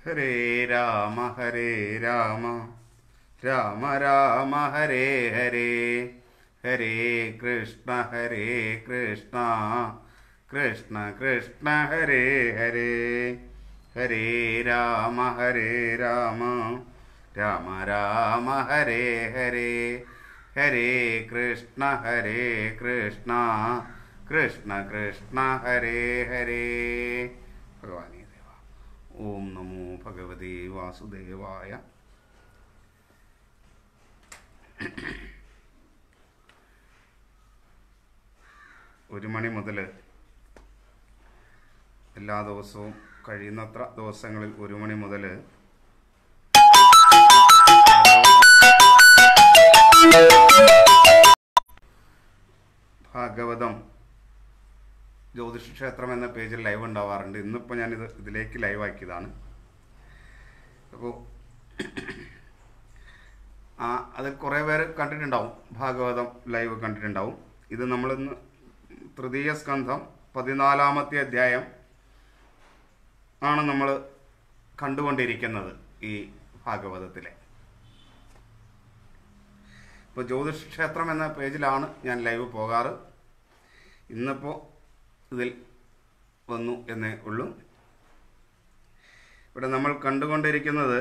ഹരേ രാമ ഹരേ രാമ രാമ രാമ ഹരേ ഹരേ ഹരേ കൃഷ്ണ ഹരേ കൃഷ്ണ കൃഷ്ണ കൃഷ്ണ ഹരേ ഹരേ ഹരേ രാമ ഹരേ രാമ രാമ രാമ ഹരേ ഹരേ ഹരേ കൃഷ്ണ ഹരേ കൃഷ്ണ കൃഷ്ണ കൃഷ്ണ ഹരേ ഹരേ ഭഗവാനേ ദേവ ഓം നമോ ഭഗവതേ വാസുദേവായ ഒരു മണി മുതൽ എല്ലാ ദിവസവും കഴിയുന്നത്ര ദിവസങ്ങളിൽ ഒരു മണി മുതൽ ഭാഗവതം ജ്യോതിഷ ക്ഷേത്രം എന്ന പേജിൽ ലൈവ് ഉണ്ടാവാറുണ്ട് ഇന്നിപ്പോൾ ഞാനിത് ഇതിലേക്ക് ലൈവ് ആക്കിയതാണ് അപ്പോൾ ആ അതിൽ കുറേ പേര് കണ്ടിട്ടുണ്ടാവും ഭാഗവതം ലൈവ് കണ്ടിട്ടുണ്ടാവും ഇത് നമ്മളിന്ന് തൃതീയ സ്കന്ധം പതിനാലാമത്തെ അധ്യായം ആണ് നമ്മൾ കണ്ടുകൊണ്ടിരിക്കുന്നത് ഈ ഭാഗവതത്തിലെ ഇപ്പോൾ ജ്യോതിഷ ക്ഷേത്രം എന്ന പേജിലാണ് ഞാൻ ലൈവ് പോകാറ് ഇന്നിപ്പോൾ ഇതിൽ വന്നു എന്നേ ഉള്ളൂ ഇവിടെ നമ്മൾ കണ്ടുകൊണ്ടിരിക്കുന്നത്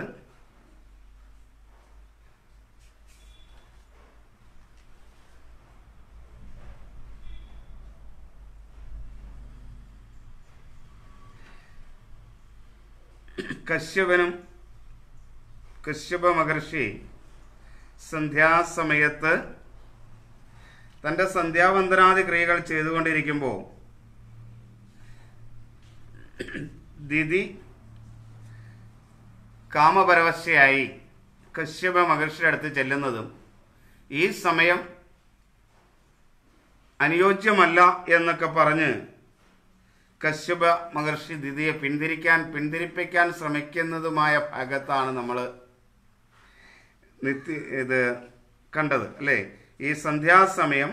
കശ്യപനും കശ്യപ മഹർഷി സന്ധ്യാസമയത്ത് തൻ്റെ സന്ധ്യാവന്ദനാദി ക്രിയകൾ ചെയ്തുകൊണ്ടിരിക്കുമ്പോൾ ദിതി കാമപരവശയായി കശ്യപ മഹർഷിയുടെ അടുത്ത് ചെല്ലുന്നതും ഈ സമയം അനുയോജ്യമല്ല എന്നൊക്കെ പറഞ്ഞ് കശ്യപ മഹർഷി ദിതിയെ പിന്തിരിക്കാൻ പിന്തിരിപ്പിക്കാൻ ശ്രമിക്കുന്നതുമായ ഭാഗത്താണ് നമ്മൾ നിത്യ ഇത് കണ്ടത് അല്ലേ ഈ സന്ധ്യാസമയം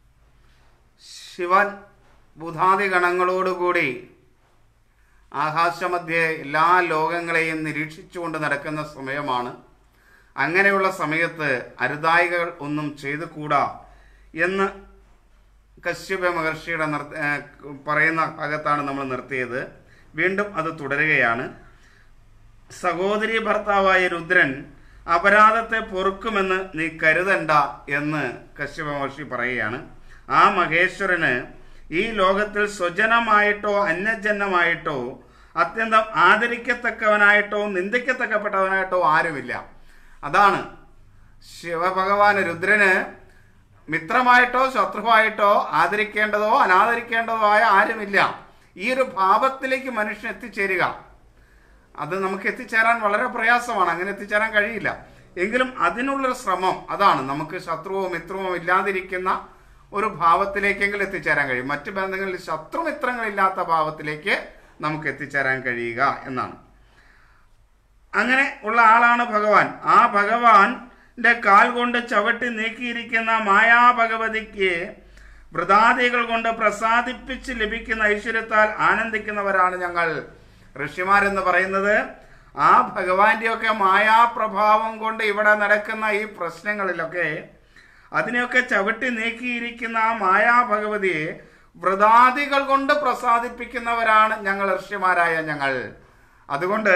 ശിവൻ ബുധാദി ഗണങ്ങളോടുകൂടി ആകാശമധ്യേ എല്ലാ ലോകങ്ങളെയും നിരീക്ഷിച്ചുകൊണ്ട് നടക്കുന്ന സമയമാണ് അങ്ങനെയുള്ള സമയത്ത് അരുതായികൾ ഒന്നും ചെയ്തു കൂടാ എന്ന് കശ്യപ മഹർഷിയുടെ നിർ ഏഹ് പറയുന്ന ഭാഗത്താണ് നമ്മൾ നിർത്തിയത് വീണ്ടും അത് തുടരുകയാണ് സഹോദരി ഭർത്താവായ രുദ്രൻ അപരാധത്തെ പൊറുക്കുമെന്ന് നീ കരുതണ്ട എന്ന് കശ്യപ മഹർഷി പറയുകയാണ് ആ മഹേശ്വരന് ഈ ലോകത്തിൽ സ്വജനമായിട്ടോ അന്യജനമായിട്ടോ അത്യന്തം ആദരിക്കത്തക്കവനായിട്ടോ നിന്ദിക്കത്തക്കപ്പെട്ടവനായിട്ടോ ആരുമില്ല അതാണ് ശിവഭഗവാന് രുദ്രന് മിത്രമായിട്ടോ ശത്രുവായിട്ടോ ആദരിക്കേണ്ടതോ അനാദരിക്കേണ്ടതോ ആയ ആരുമില്ല ഈ ഒരു ഭാവത്തിലേക്ക് മനുഷ്യൻ എത്തിച്ചേരുക അത് നമുക്ക് എത്തിച്ചേരാൻ വളരെ പ്രയാസമാണ് അങ്ങനെ എത്തിച്ചേരാൻ കഴിയില്ല എങ്കിലും അതിനുള്ളൊരു ശ്രമം അതാണ് നമുക്ക് ശത്രുവോ മിത്രമോ ഇല്ലാതിരിക്കുന്ന ഒരു ഭാവത്തിലേക്കെങ്കിലും എത്തിച്ചേരാൻ കഴിയും മറ്റു ബന്ധങ്ങളിൽ ശത്രുമിത്രങ്ങളില്ലാത്ത ഭാവത്തിലേക്ക് നമുക്ക് എത്തിച്ചേരാൻ കഴിയുക എന്നാണ് അങ്ങനെ ഉള്ള ആളാണ് ഭഗവാൻ ആ ഭഗവാന്റെ കാൽ കൊണ്ട് ചവിട്ടി നീക്കിയിരിക്കുന്ന മായാഭഗവതിക്ക് വൃതാദികൾ കൊണ്ട് പ്രസാദിപ്പിച്ച് ലഭിക്കുന്ന ഐശ്വര്യത്താൽ ആനന്ദിക്കുന്നവരാണ് ഞങ്ങൾ ഋഷിമാരെന്ന് പറയുന്നത് ആ ഭഗവാന്റെയൊക്കെ മായാപ്രഭാവം കൊണ്ട് ഇവിടെ നടക്കുന്ന ഈ പ്രശ്നങ്ങളിലൊക്കെ അതിനെയൊക്കെ ചവിട്ടി നീക്കിയിരിക്കുന്ന ആ മായാഭഗവതിയെ വ്രതാദികൾ കൊണ്ട് പ്രസാദിപ്പിക്കുന്നവരാണ് ഞങ്ങൾ ഋഷിമാരായ ഞങ്ങൾ അതുകൊണ്ട്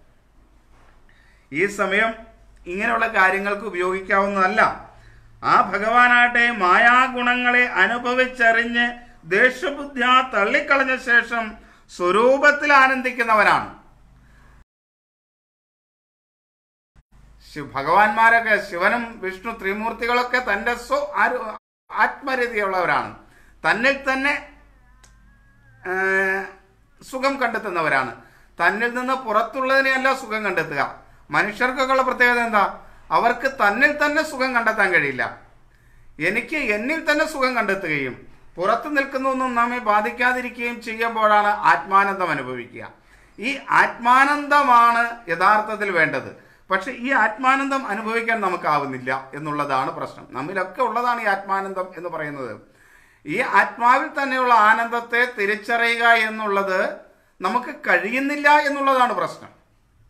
ഈ സമയം ഇങ്ങനെയുള്ള കാര്യങ്ങൾക്ക് ഉപയോഗിക്കാവുന്നതല്ല ആ ഭഗവാനാട്ടെ മായാഗുണങ്ങളെ അനുഭവിച്ചറിഞ്ഞ് ദേഷ്യബുദ്ധ്യ തള്ളിക്കളഞ്ഞ ശേഷം സ്വരൂപത്തിൽ ആനന്ദിക്കുന്നവനാണ് ശിവ ഭഗവാന്മാരൊക്കെ ശിവനും വിഷ്ണു ത്രിമൂർത്തികളൊക്കെ തന്റെ സ്വ ആരു ആത്മരീതിയുള്ളവരാണ് തന്നിൽ തന്നെ ആ, സുഖം കണ്ടെത്തുന്നവരാണ് തന്നിൽ നിന്ന് പുറത്തുള്ളതിനെയല്ല സുഖം കണ്ടെത്തുക മനുഷ്യർക്കൊക്കെ ഉള്ള പ്രത്യേകത എന്താ അവർക്ക് തന്നിൽ തന്നെ സുഖം കണ്ടെത്താൻ കഴിയില്ല എനിക്ക് എന്നിൽ തന്നെ സുഖം കണ്ടെത്തുകയും പുറത്തു നിൽക്കുന്നൊന്നും നമ്മെ ബാധിക്കാതിരിക്കുകയും ചെയ്യുമ്പോഴാണ് ആത്മാനന്ദം അനുഭവിക്കുക ഈ ആത്മാനന്ദമാണ് യഥാർത്ഥത്തിൽ വേണ്ടത് പക്ഷെ ഈ ആത്മാനന്ദം അനുഭവിക്കാൻ നമുക്കാവുന്നില്ല എന്നുള്ളതാണ് പ്രശ്നം നമ്മിലൊക്കെ ഉള്ളതാണ് ഈ ആത്മാനന്ദം എന്ന് പറയുന്നത് ഈ ആത്മാവിൽ തന്നെയുള്ള ആനന്ദത്തെ തിരിച്ചറിയുക എന്നുള്ളത് നമുക്ക് കഴിയുന്നില്ല എന്നുള്ളതാണ് പ്രശ്നം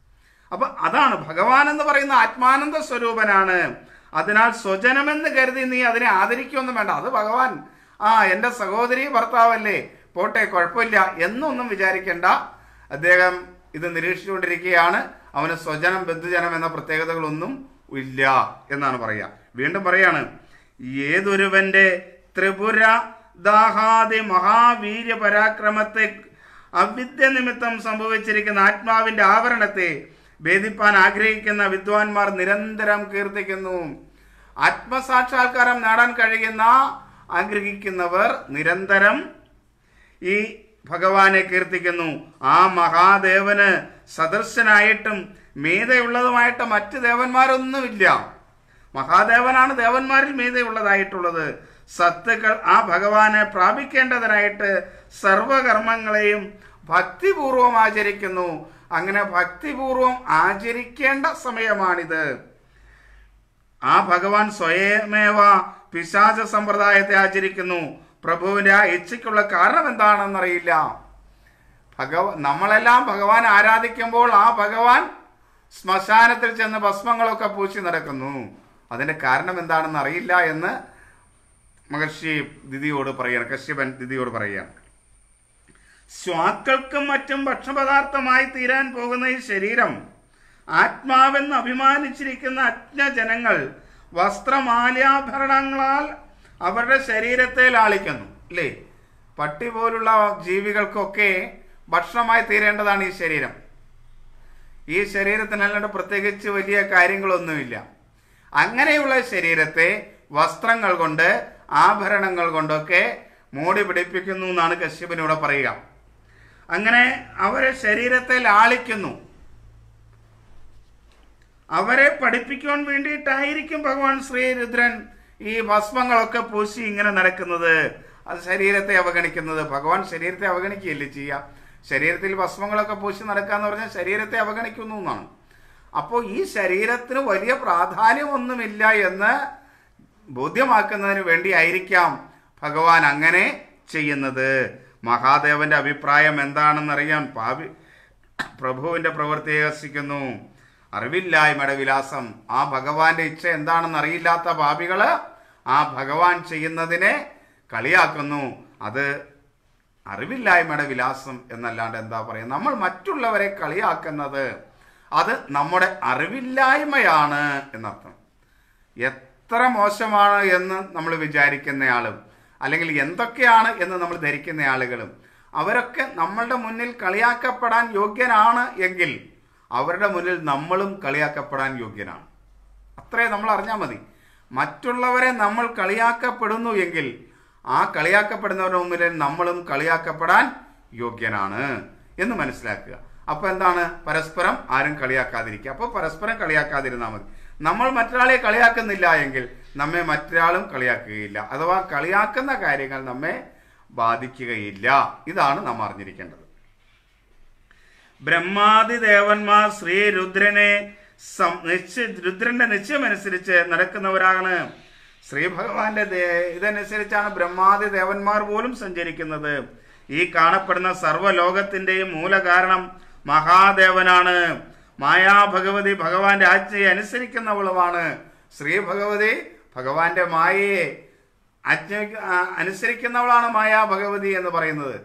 അപ്പൊ അതാണ് ഭഗവാൻ എന്ന് പറയുന്ന ആത്മാനന്ദ സ്വരൂപനാണ് അതിനാൽ സ്വജനമെന്ന് കരുതി നീ അതിനെ ആദരിക്കൊന്നും വേണ്ട അത് ഭഗവാൻ ആ എൻ്റെ സഹോദരി ഭർത്താവല്ലേ പോട്ടെ കുഴപ്പമില്ല എന്നൊന്നും വിചാരിക്കേണ്ട അദ്ദേഹം ഇത് നിരീക്ഷിച്ചുകൊണ്ടിരിക്കുകയാണ് അവന് സ്വജനം ബന്ധുജനം എന്ന പ്രത്യേകതകളൊന്നും ഇല്ല എന്നാണ് പറയുക വീണ്ടും പറയാണ് ഏതൊരുവന്റെ ത്രിപുര ദാഹാദി മഹാവീര്യ പരാക്രമത്തെ അവിദ്യ നിമിത്തം സംഭവിച്ചിരിക്കുന്ന ആത്മാവിന്റെ ആവരണത്തെ ഭേദിപ്പാൻ ആഗ്രഹിക്കുന്ന വിദ്വാൻമാർ നിരന്തരം കീർത്തിക്കുന്നു ആത്മസാക്ഷാത്കാരം നേടാൻ കഴിയുന്ന ആഗ്രഹിക്കുന്നവർ നിരന്തരം ഈ ഭഗവാനെ കീർത്തിക്കുന്നു ആ മഹാദേവന് സദൃശനായിട്ടും മീതയുള്ളതുമായിട്ട് മറ്റ് ദേവന്മാരൊന്നുമില്ല മഹാദേവനാണ് ദേവന്മാരിൽ മീതയുള്ളതായിട്ടുള്ളത് സത്തുക്കൾ ആ ഭഗവാനെ പ്രാപിക്കേണ്ടതിനായിട്ട് സർവകർമ്മങ്ങളെയും ഭക്തിപൂർവം ആചരിക്കുന്നു അങ്ങനെ ഭക്തിപൂർവം ആചരിക്കേണ്ട സമയമാണിത് ആ ഭഗവാൻ സ്വയമേവ പിശാച സമ്പ്രദായത്തെ ആചരിക്കുന്നു പ്രഭുവിന്റെ ആ ഇച്ഛയ്ക്കുള്ള കാരണം എന്താണെന്നറിയില്ല ഭഗവ നമ്മളെല്ലാം ഭഗവാൻ ആരാധിക്കുമ്പോൾ ആ ഭഗവാൻ ശ്മശാനത്തിൽ ചെന്ന് ഭസ്മങ്ങളൊക്കെ പൂശി നടക്കുന്നു അതിന്റെ കാരണം എന്താണെന്ന് അറിയില്ല എന്ന് മഹർഷി ദിദിയോട് പറയാണ് കശ്യപൻ ദിദിയോട് പറയുകയാണ് സ്വാക്കൾക്കും മറ്റും ഭക്ഷണപദാർത്ഥമായി തീരാൻ പോകുന്ന ഈ ശരീരം ആത്മാവെന്ന് അഭിമാനിച്ചിരിക്കുന്ന അജ്ഞജനങ്ങൾ വസ്ത്രമാല്യാഭരണങ്ങളാൽ അവരുടെ ശരീരത്തെ ലാളിക്കുന്നു അല്ലേ പട്ടി പോലുള്ള ജീവികൾക്കൊക്കെ ഭക്ഷണമായി തീരേണ്ടതാണ് ഈ ശരീരം ഈ ശരീരത്തിനല്ലാണ്ട് പ്രത്യേകിച്ച് വലിയ കാര്യങ്ങളൊന്നുമില്ല അങ്ങനെയുള്ള ശരീരത്തെ വസ്ത്രങ്ങൾ കൊണ്ട് ആഭരണങ്ങൾ കൊണ്ടൊക്കെ മൂടി പിടിപ്പിക്കുന്നു എന്നാണ് കശ്യപനിവിടെ പറയുക അങ്ങനെ അവരെ ശരീരത്തെ ലാളിക്കുന്നു അവരെ പഠിപ്പിക്കുവാൻ വേണ്ടിയിട്ടായിരിക്കും ഭഗവാൻ ശ്രീരുദ്രൻ ഈ ഭസ്മങ്ങളൊക്കെ പൂശി ഇങ്ങനെ നടക്കുന്നത് അത് ശരീരത്തെ അവഗണിക്കുന്നത് ഭഗവാൻ ശരീരത്തെ അവഗണിക്കുകയല്ലേ ചെയ്യുക ശരീരത്തിൽ ഭസ്മങ്ങളൊക്കെ പൂശി നടക്കുക എന്ന് പറഞ്ഞാൽ ശരീരത്തെ അവഗണിക്കുന്നു എന്നാണ് അപ്പോൾ ഈ ശരീരത്തിന് വലിയ പ്രാധാന്യമൊന്നുമില്ല എന്ന് ബോധ്യമാക്കുന്നതിന് വേണ്ടിയായിരിക്കാം ഭഗവാൻ അങ്ങനെ ചെയ്യുന്നത് മഹാദേവന്റെ അഭിപ്രായം എന്താണെന്നറിയാൻ പാപി പ്രഭുവിന്റെ പ്രവൃത്തിയെ ഹസിക്കുന്നു അറിവില്ലായ്മയുടെ വിലാസം ആ ഭഗവാന്റെ ഇച്ഛ എന്താണെന്ന് അറിയില്ലാത്ത പാപികള് ആ ഭഗവാൻ ചെയ്യുന്നതിനെ കളിയാക്കുന്നു അത് അറിവില്ലായ്മയുടെ വിലാസം എന്നല്ലാണ്ട് എന്താ പറയുക നമ്മൾ മറ്റുള്ളവരെ കളിയാക്കുന്നത് അത് നമ്മുടെ അറിവില്ലായ്മയാണ് എന്നർത്ഥം എത്ര മോശമാണ് എന്ന് നമ്മൾ വിചാരിക്കുന്നയാളും അല്ലെങ്കിൽ എന്തൊക്കെയാണ് എന്ന് നമ്മൾ ധരിക്കുന്ന ആളുകളും അവരൊക്കെ നമ്മളുടെ മുന്നിൽ കളിയാക്കപ്പെടാൻ യോഗ്യനാണ് എങ്കിൽ അവരുടെ മുന്നിൽ നമ്മളും കളിയാക്കപ്പെടാൻ യോഗ്യനാണ് അത്രേ നമ്മൾ അറിഞ്ഞാൽ മതി മറ്റുള്ളവരെ നമ്മൾ കളിയാക്കപ്പെടുന്നു എങ്കിൽ ആ കളിയാക്കപ്പെടുന്നവരുടെ മുമ്പിൽ നമ്മളും കളിയാക്കപ്പെടാൻ യോഗ്യനാണ് എന്ന് മനസ്സിലാക്കുക അപ്പൊ എന്താണ് പരസ്പരം ആരും കളിയാക്കാതിരിക്കുക അപ്പോൾ പരസ്പരം കളിയാക്കാതിരുന്നാൽ മതി നമ്മൾ മറ്റൊരാളെ കളിയാക്കുന്നില്ല എങ്കിൽ നമ്മെ മറ്റൊരാളും കളിയാക്കുകയില്ല അഥവാ കളിയാക്കുന്ന കാര്യങ്ങൾ നമ്മെ ബാധിക്കുകയില്ല ഇതാണ് നാം അറിഞ്ഞിരിക്കേണ്ടത് ബ്രഹ്മാദി ദേവന്മാർ ശ്രീ രുദ്രനെ സം- നിശ്ചയ രുദ്രന്റെ നിശ്ചയമനുസരിച്ച് നടക്കുന്നവരാണ് ശ്രീ ഭഗവാന്റെ ദേ- ഇതനുസരിച്ചാണ് ബ്രഹ്മാദി ദേവന്മാർ പോലും സഞ്ചരിക്കുന്നത് ഈ കാണപ്പെടുന്ന സർവ്വലോകത്തിന്റെയും മൂലകാരണം മഹാദേവനാണ് മായാഭഗവതി ഭഗവാന്റെ ആജ്ഞയെ അനുസരിക്കുന്നവളുമാണ് ശ്രീ ഭഗവതി ഭഗവാന്റെ മായയെ ആജ്ഞ അനുസരിക്കുന്നവളാണ് മായാഭഗവതി എന്ന് പറയുന്നത്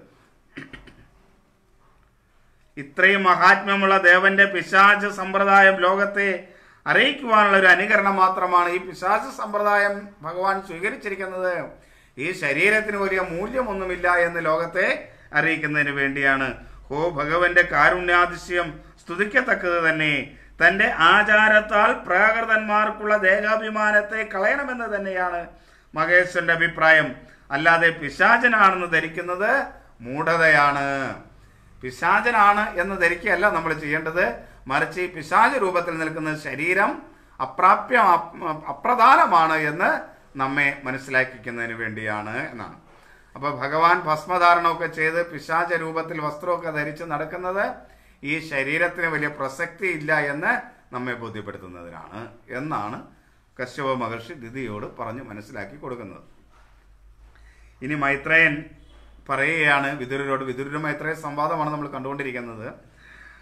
ഇത്രയും മഹാത്മ്യമുള്ള ദേവന്റെ പിശാച സമ്പ്രദായം ലോകത്തെ അറിയിക്കുവാനുള്ള ഒരു അനുകരണം മാത്രമാണ് ഈ പിശാച സമ്പ്രദായം ഭഗവാൻ സ്വീകരിച്ചിരിക്കുന്നത് ഈ ശരീരത്തിന് വലിയ മൂല്യമൊന്നുമില്ല എന്ന് ലോകത്തെ അറിയിക്കുന്നതിന് വേണ്ടിയാണ് ഹോ ഭഗവന്റെ കാരുണ്യാതിശയം സ്തുതിക്കത്തക്കത് തന്നെ തന്റെ ആചാരത്താൽ പ്രാകൃതന്മാർക്കുള്ള ദേഹാഭിമാനത്തെ കളയണമെന്ന് തന്നെയാണ് മഹേശ്വരന്റെ അഭിപ്രായം അല്ലാതെ പിശാചനാണെന്ന് ധരിക്കുന്നത് മൂഢതയാണ് പിശാചനാണ് എന്ന് ധരിക്കുകയല്ല നമ്മൾ ചെയ്യേണ്ടത് മറിച്ച് ഈ പിശാച രൂപത്തിൽ നിൽക്കുന്ന ശരീരം അപ്രാപ്യ അപ്രധാനമാണ് എന്ന് നമ്മെ മനസ്സിലാക്കിക്കുന്നതിന് വേണ്ടിയാണ് എന്നാണ് അപ്പൊ ഭഗവാൻ ഭസ്മധാരണമൊക്കെ ചെയ്ത് പിശാച രൂപത്തിൽ വസ്ത്രമൊക്കെ ധരിച്ച് നടക്കുന്നത് ഈ ശരീരത്തിന് വലിയ പ്രസക്തി ഇല്ല എന്ന് നമ്മെ ബോധ്യപ്പെടുത്തുന്നതിനാണ് എന്നാണ് കശ്യപ മഹർഷി ദിദിയോട് പറഞ്ഞു മനസ്സിലാക്കി കൊടുക്കുന്നത് ഇനി മൈത്രേയൻ പറയുകയാണ് വിതുരരോട് വിതുര മൈത്രേയ സംവാദമാണ് നമ്മൾ കണ്ടുകൊണ്ടിരിക്കുന്നത്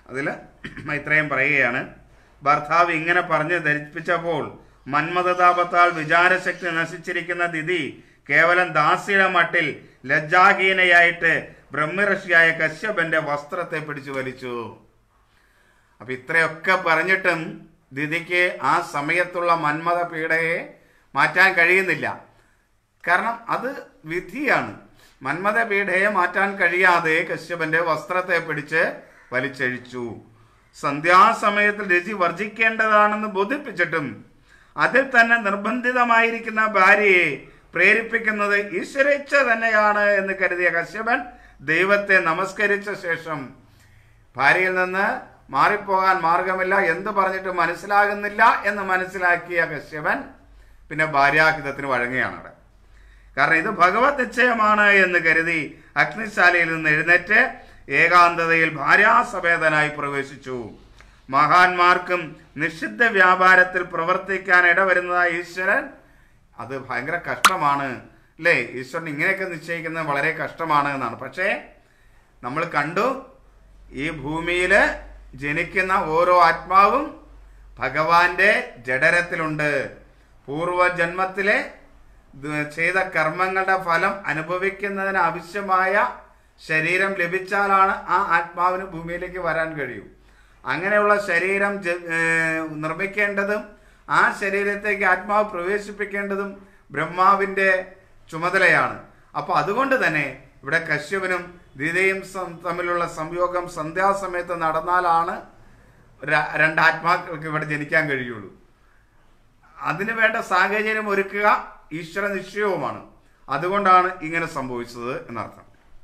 അതിൽ മൈത്രേയം പറയുകയാണ് ഭർത്താവ് ഇങ്ങനെ പറഞ്ഞ് ധരിപ്പിച്ചപ്പോൾ മന്മഥതാപത്താൽ വിചാരശക്തി നശിച്ചിരിക്കുന്ന ദിതി കേവലം ദാസിയുടെ മട്ടിൽ ലജ്ജാഹീനയായിട്ട് ബ്രഹ്മഋഷിയായ കശ്യപന്റെ വസ്ത്രത്തെ പിടിച്ചു വലിച്ചു അപ്പൊ ഇത്രയൊക്കെ പറഞ്ഞിട്ടും ദിതിക്ക് ആ സമയത്തുള്ള മന്മഥ പീഡയെ മാറ്റാൻ കഴിയുന്നില്ല കാരണം അത് വിധിയാണ് മന്മഥ പീഡയെ മാറ്റാൻ കഴിയാതെ കശ്യപന്റെ വസ്ത്രത്തെ പിടിച്ച് വലിച്ചഴിച്ചു സന്ധ്യാസമയത്തിൽ രചി വർജിക്കേണ്ടതാണെന്ന് ബോധിപ്പിച്ചിട്ടും അതിൽ തന്നെ നിർബന്ധിതമായിരിക്കുന്ന ഭാര്യയെ പ്രേരിപ്പിക്കുന്നത് ഈശ്വരേച്ഛ തന്നെയാണ് എന്ന് കരുതിയ കശ്യപൻ ദൈവത്തെ നമസ്കരിച്ച ശേഷം ഭാര്യയിൽ നിന്ന് മാറിപ്പോകാൻ മാർഗമില്ല എന്ത് പറഞ്ഞിട്ട് മനസ്സിലാകുന്നില്ല എന്ന് മനസ്സിലാക്കിയ കശ്യപൻ പിന്നെ ഭാര്യാഹിതത്തിന് വഴങ്ങുകയാണ് അവിടെ കാരണം ഇത് ഭഗവത് നിശ്ചയമാണ് എന്ന് കരുതി അഗ്നിശാലയിൽ നിന്ന് എഴുന്നേറ്റ് ഏകാന്തതയിൽ ഭാര്യാസമേതനായി പ്രവേശിച്ചു മഹാന്മാർക്കും നിഷിദ്ധ വ്യാപാരത്തിൽ പ്രവർത്തിക്കാൻ ഇടവരുന്നതായ ഈശ്വരൻ അത് ഭയങ്കര കഷ്ടമാണ് അല്ലേ ഈശ്വരൻ ഇങ്ങനെയൊക്കെ നിശ്ചയിക്കുന്നത് വളരെ കഷ്ടമാണ് എന്നാണ് പക്ഷേ നമ്മൾ കണ്ടു ഈ ഭൂമിയിൽ ജനിക്കുന്ന ഓരോ ആത്മാവും ഭഗവാന്റെ ജഡരത്തിലുണ്ട് പൂർവജന്മത്തിലെ ദ- ചെയ്ത കർമ്മങ്ങളുടെ ഫലം അനുഭവിക്കുന്നതിന് ആവശ്യമായ ശരീരം ലഭിച്ചാലാണ് ആ ആത്മാവിന് ഭൂമിയിലേക്ക് വരാൻ കഴിയൂ അങ്ങനെയുള്ള ശരീരം ജ- ഏർ നിർമ്മിക്കേണ്ടതും ആ ശരീരത്തേക്ക് ആത്മാവ് പ്രവേശിപ്പിക്കേണ്ടതും ബ്രഹ്മാവിന്റെ ചുമതലയാണ് അപ്പൊ അതുകൊണ്ട് തന്നെ ഇവിടെ കശ്യപനും ദിതയും സം- തമ്മിലുള്ള സംയോഗം സന്ധ്യാസമയത്ത് നടന്നാലാണ് ര- രണ്ട് ആത്മാക്കൾക്ക് ഇവിടെ ജനിക്കാൻ കഴിയുള്ളൂ അതിന് വേണ്ട സാഹചര്യം ഒരുക്കുക ഈശ്വര നിശ്ചയവുമാണ് അതുകൊണ്ടാണ് ഇങ്ങനെ സംഭവിച്ചത് എന്നർത്ഥം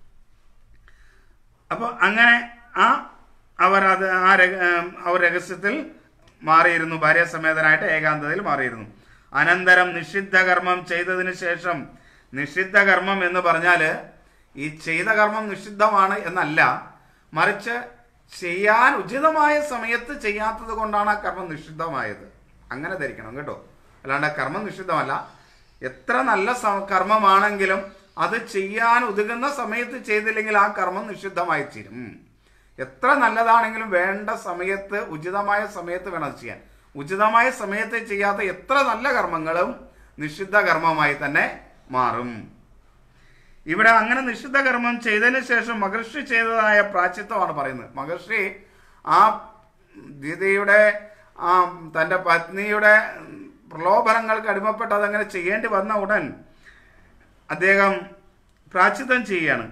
അപ്പോൾ അങ്ങനെ ആ അവർ അത് ആ രഹ- ഏം, അവർ രഹസ്യത്തിൽ മാറിയിരുന്നു ഭാര്യാസമേതനായിട്ട് ഏകാന്തതയിൽ മാറിയിരുന്നു അനന്തരം നിഷിദ്ധ കർമ്മം ചെയ്തതിന് ശേഷം നിഷിദ്ധ കർമ്മം എന്ന് പറഞ്ഞാൽ ഈ ചെയ്ത കർമ്മം നിഷിദ്ധമാണ് എന്നല്ല മറിച്ച് ചെയ്യാൻ ഉചിതമായ സമയത്ത് ചെയ്യാത്തത് കൊണ്ടാണ് ആ കർമ്മം നിഷിദ്ധമായത് അങ്ങനെ ധരിക്കണം കേട്ടോ അല്ലാണ്ട് കർമ്മം നിഷിദ്ധമല്ല എത്ര നല്ല സ- കർമ്മമാണെങ്കിലും അത് ചെയ്യാൻ ഉതകുന്ന സമയത്ത് ചെയ്തില്ലെങ്കിൽ ആ കർമ്മം നിഷിദ്ധമായി തീരും എത്ര നല്ലതാണെങ്കിലും വേണ്ട സമയത്ത് ഉചിതമായ സമയത്ത് വേണം അത് ചെയ്യാൻ ഉചിതമായ സമയത്ത് ചെയ്യാത്ത എത്ര നല്ല കർമ്മങ്ങളും നിഷിദ്ധ കർമ്മമായി തന്നെ മാറും ഇവിടെ അങ്ങനെ നിഷിദ്ധ കർമ്മം ചെയ്തതിന് ശേഷം മഹർഷി ചെയ്തതായ പ്രാച്ചിത്വമാണ് പറയുന്നത് മഹർഷി ആ ദീതയുടെ ആ തൻ്റെ പത്നിയുടെ പ്രലോഭനങ്ങൾക്ക് അടിമപ്പെട്ട് അതങ്ങനെ ചെയ്യേണ്ടി വന്ന ഉടൻ അദ്ദേഹം പ്രാച്ചിത്വം ചെയ്യാണ്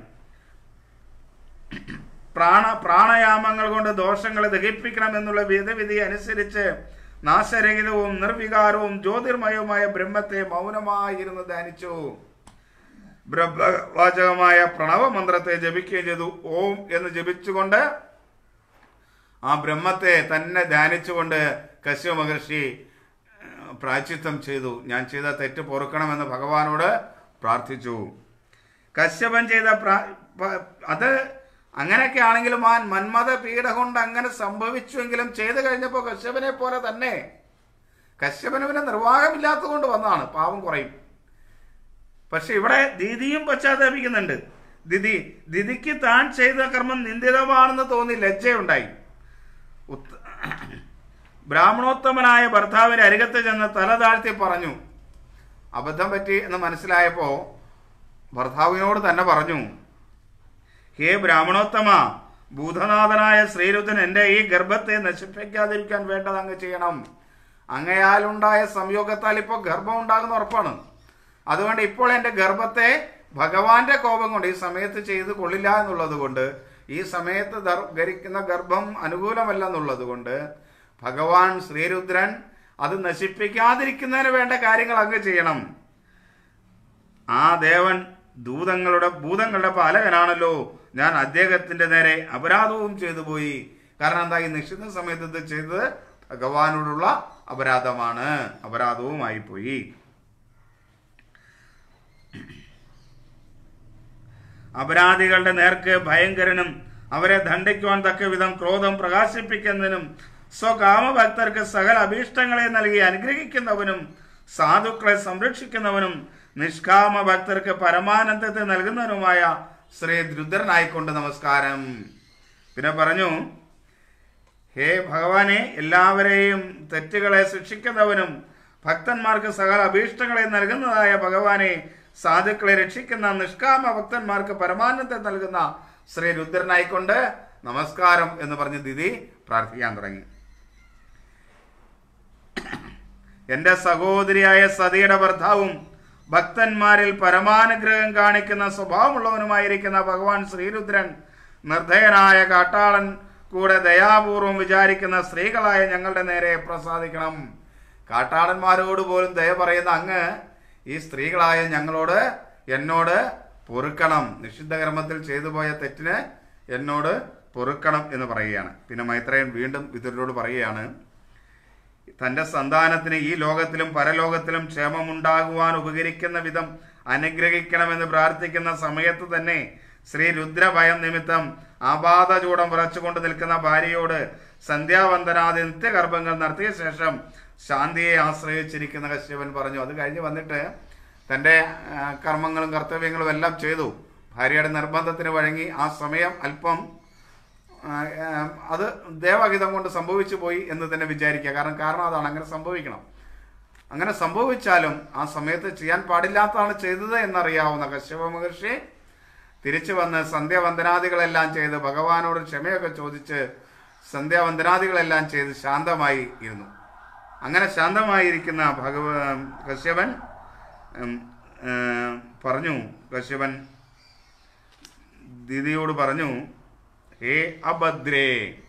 പ്രാണ പ്രാണയാമങ്ങൾ കൊണ്ട് ദോഷങ്ങളെ ദഹിപ്പിക്കണം എന്നുള്ള വിധവിധി അനുസരിച്ച് നാശരഹിതവും നിർവികാരവും ജ്യോതിർമയവുമായ ബ്രഹ്മത്തെ മൗനമായിരുന്നു ധ്യാനിച്ചു ബ്രഹ്മവാചകമായ പ്രണവ മന്ത്രത്തെ ജപിക്കുകയും ചെയ്തു ഓം എന്ന് ജപിച്ചുകൊണ്ട് ആ ബ്രഹ്മത്തെ തന്നെ ധ്യാനിച്ചുകൊണ്ട് കശ്യപ മഹർഷി ഏഹ്, പ്രായശ്ചിത്തം ചെയ്തു ഞാൻ ചെയ്ത തെറ്റ് പൊറുക്കണമെന്ന് ഭഗവാനോട് പ്രാർത്ഥിച്ചു കശ്യപൻ ചെയ്ത പ്രാ- പ- അത് അങ്ങനെയൊക്കെ ആണെങ്കിലും ആ മന്മത പീഡ കൊണ്ട് അങ്ങനെ സംഭവിച്ചുവെങ്കിലും ചെയ്തു കഴിഞ്ഞപ്പോൾ കശ്യപനെ പോലെ തന്നെ കശ്യപന് പിന്നെ നിർവാഹമില്ലാത്തത് കൊണ്ട് വന്നതാണ് പാവം കുറയും പക്ഷെ ഇവിടെ ദിതിയും പശ്ചാത്തപിക്കുന്നുണ്ട് ദിതി ദിതിക്ക് താൻ ചെയ്ത കർമ്മം നിന്ദിതമാണെന്ന് തോന്നി ലജ്ജയുണ്ടായി ഉത്ത- ബ്രാഹ്മണോത്തമനായ ഭർത്താവിന്റെ അരികത്ത് ചെന്ന് തല താഴ്ത്തി പറഞ്ഞു അബദ്ധം പറ്റി എന്ന് മനസ്സിലായപ്പോ ഭർത്താവിനോട് തന്നെ പറഞ്ഞു ഹേ ബ്രാഹ്മണോത്തമ ഭൂതനാഥനായ ശ്രീരുദ്ധൻ എൻ്റെ ഈ ഗർഭത്തെ നശിപ്പിക്കാതിരിക്കാൻ വേണ്ടത് അങ്ങ് ചെയ്യണം അങ്ങയാലുണ്ടായ സംയോഗത്താൽ ഇപ്പോൾ ഗർഭം ഉണ്ടാകുന്ന ഉറപ്പാണ് അതുകൊണ്ട് ഇപ്പോൾ എൻ്റെ ഗർഭത്തെ ഭഗവാന്റെ കോപം കൊണ്ട് ഈ സമയത്ത് ചെയ്ത് കൊള്ളില്ല എന്നുള്ളത് കൊണ്ട് ഈ സമയത്ത് ധർ- ധരിക്കുന്ന ഗർഭം അനുകൂലമല്ല എന്നുള്ളത് കൊണ്ട് ഭഗവാൻ ശ്രീരുദ്രൻ അത് നശിപ്പിക്കാതിരിക്കുന്നതിന് വേണ്ട കാര്യങ്ങൾ അങ്ങ് ചെയ്യണം ആ ദേവൻ ദൂതങ്ങളുടെ ഭൂതങ്ങളുടെ പാലകനാണല്ലോ ഞാൻ അദ്ദേഹത്തിന്റെ നേരെ അപരാധവും ചെയ്തു പോയി കാരണം എന്താ ഈ നിശ്ചിത സമയത്ത് ഇത് ചെയ്തത് ഭഗവാനോടുള്ള അപരാധമാണ് അപരാധവുമായി പോയി അപരാധികളുടെ നേർക്ക് ഭയങ്കരനും അവരെ ദണ്ഡിക്കുവാൻ തക്ക വിധം ക്രോധം പ്രകാശിപ്പിക്കുന്നതിനും സ്വകാമഭക്തർക്ക് സകല അഭീഷ്ടങ്ങളെ നൽകി അനുഗ്രഹിക്കുന്നവനും സാധുക്കളെ സംരക്ഷിക്കുന്നവനും നിഷ്കാമ ഭക്തർക്ക് പരമാനന്ദത്തെ നൽകുന്നവനുമായ ശ്രീ രുദ്രനായിക്കൊണ്ട് നമസ്കാരം പിന്നെ പറഞ്ഞു ഹേ ഭഗവാനെ എല്ലാവരെയും തെറ്റുകളെ ശിക്ഷിക്കുന്നവനും ഭക്തന്മാർക്ക് സകല അഭീഷ്ടങ്ങളെ നൽകുന്നതായ ഭഗവാനെ സാധുക്കളെ രക്ഷിക്കുന്ന നിഷ്കാമ ഭക്തന്മാർക്ക് പരമാനന്ദം നൽകുന്ന ശ്രീ രുദ്രനായിക്കൊണ്ട് നമസ്കാരം എന്ന് പറഞ്ഞ് ദിതി പ്രാർത്ഥിക്കാൻ തുടങ്ങി എന്റെ സഹോദരിയായ സതിയുടെ ഭർത്താവും ഭക്തന്മാരിൽ പരമാനുഗ്രഹം കാണിക്കുന്ന സ്വഭാവമുള്ളവനുമായിരിക്കുന്ന ഭഗവാൻ ശ്രീരുദ്രൻ നിർദ്ധയനായ കാട്ടാളൻ കൂടെ ദയാപൂർവം വിചാരിക്കുന്ന സ്ത്രീകളായ ഞങ്ങളുടെ നേരെ പ്രസാദിക്കണം കാട്ടാളന്മാരോട് പോലും ദയ പറയുന്ന അങ്ങ് ഈ സ്ത്രീകളായ ഞങ്ങളോട് എന്നോട് പൊറുക്കണം നിഷിദ്ധ കർമ്മത്തിൽ ചെയ്തു പോയ തെറ്റിന് എന്നോട് പൊറുക്കണം എന്ന് പറയുകയാണ് പിന്നെ മൈത്രേയൻ വീണ്ടും വിതുരരോട് പറയുകയാണ് തന്റെ സന്താനത്തിന് ഈ ലോകത്തിലും പരലോകത്തിലും ക്ഷേമമുണ്ടാകുവാൻ ഉപകരിക്കുന്ന വിധം അനുഗ്രഹിക്കണമെന്ന് പ്രാർത്ഥിക്കുന്ന സമയത്ത് തന്നെ ശ്രീ രുദ്രഭയം നിമിത്തം ആപാത ചൂടം വിറച്ചുകൊണ്ട് നിൽക്കുന്ന ഭാര്യയോട് സന്ധ്യാവന്തനാദി നിത്യഗർഭങ്ങൾ നടത്തിയ ശേഷം ശാന്തിയെ ആശ്രയിച്ചിരിക്കുന്ന കശ്യപൻ പറഞ്ഞു അത് കഴിഞ്ഞ് വന്നിട്ട് തൻ്റെ ആ, കർമ്മങ്ങളും കർത്തവ്യങ്ങളും എല്ലാം ചെയ്തു ഭാര്യയുടെ നിർബന്ധത്തിന് വഴങ്ങി ആ സമയം അല്പം ആ, ആ, അത് ദേവഹിതം കൊണ്ട് സംഭവിച്ചു പോയി എന്ന് തന്നെ വിചാരിക്കുക കാരണം കാരണം അതാണ് അങ്ങനെ സംഭവിക്കണം അങ്ങനെ സംഭവിച്ചാലും ആ സമയത്ത് ചെയ്യാൻ പാടില്ലാത്തതാണ് ചെയ്തത് എന്നറിയാവുന്ന കശ്യപ മഹർഷി തിരിച്ചു വന്ന് സന്ധ്യാവന്ദനാദികളെല്ലാം ചെയ്ത് ഭഗവാനോട് ക്ഷമയൊക്കെ ചോദിച്ച് സന്ധ്യാവന്ദനാദികളെല്ലാം ചെയ്ത് ശാന്തമായി ഇരുന്നു അങ്ങനെ ശാന്തമായിരിക്കുന്ന ഭഗവ കശ്യപൻ ഉം, ഏ, പറഞ്ഞു കശ്യപൻ ദിദിയോട് പറഞ്ഞു ഹേ അഭദ്രേ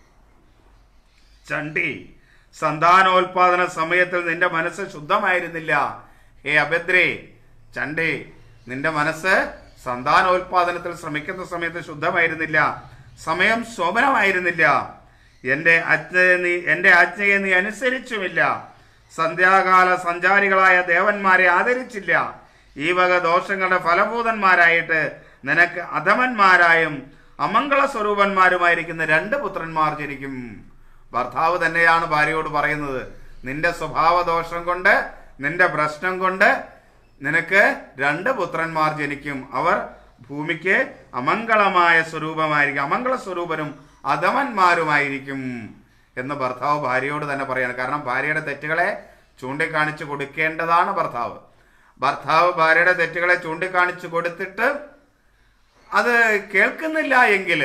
ചണ്ടി സന്താനോൽപാദന സമയത്തിൽ നിന്റെ മനസ്സ് ശുദ്ധമായിരുന്നില്ല ഹേ അഭദ്രേ ചണ്ടി നിന്റെ മനസ്സ് സന്താനോൽപാദനത്തിൽ ശ്രമിക്കുന്ന സമയത്ത് ശുദ്ധമായിരുന്നില്ല സമയം ശോഭനമായിരുന്നില്ല എന്റെ ആജ്ഞയെ നീ എന്റെ ആജ്ഞയെ നീ അനുസരിച്ചുമില്ല സന്ധ്യാകാല സഞ്ചാരികളായ ദേവന്മാരെ ആദരിച്ചില്ല ഈ വക ദോഷങ്ങളുടെ ഫലഭൂതന്മാരായിട്ട് നിനക്ക് അധമന്മാരായും അമംഗള സ്വരൂപന്മാരുമായിരിക്കുന്ന രണ്ട് പുത്രന്മാർ ജനിക്കും ഭർത്താവ് തന്നെയാണ് ഭാര്യയോട് പറയുന്നത് നിന്റെ സ്വഭാവ ദോഷം കൊണ്ട് നിന്റെ പ്രശ്നം കൊണ്ട് നിനക്ക് രണ്ട് പുത്രന്മാർ ജനിക്കും അവർ ഭൂമിക്ക് അമംഗളമായ സ്വരൂപമായിരിക്കും അമംഗള സ്വരൂപനും അധമന്മാരുമായിരിക്കും എന്ന് ഭർത്താവ് ഭാര്യയോട് തന്നെ പറയാണ് കാരണം ഭാര്യയുടെ തെറ്റുകളെ ചൂണ്ടിക്കാണിച്ചു കൊടുക്കേണ്ടതാണ് ഭർത്താവ് ഭർത്താവ് ഭാര്യയുടെ തെറ്റുകളെ ചൂണ്ടിക്കാണിച്ചു കൊടുത്തിട്ട് അത് കേൾക്കുന്നില്ല എങ്കിൽ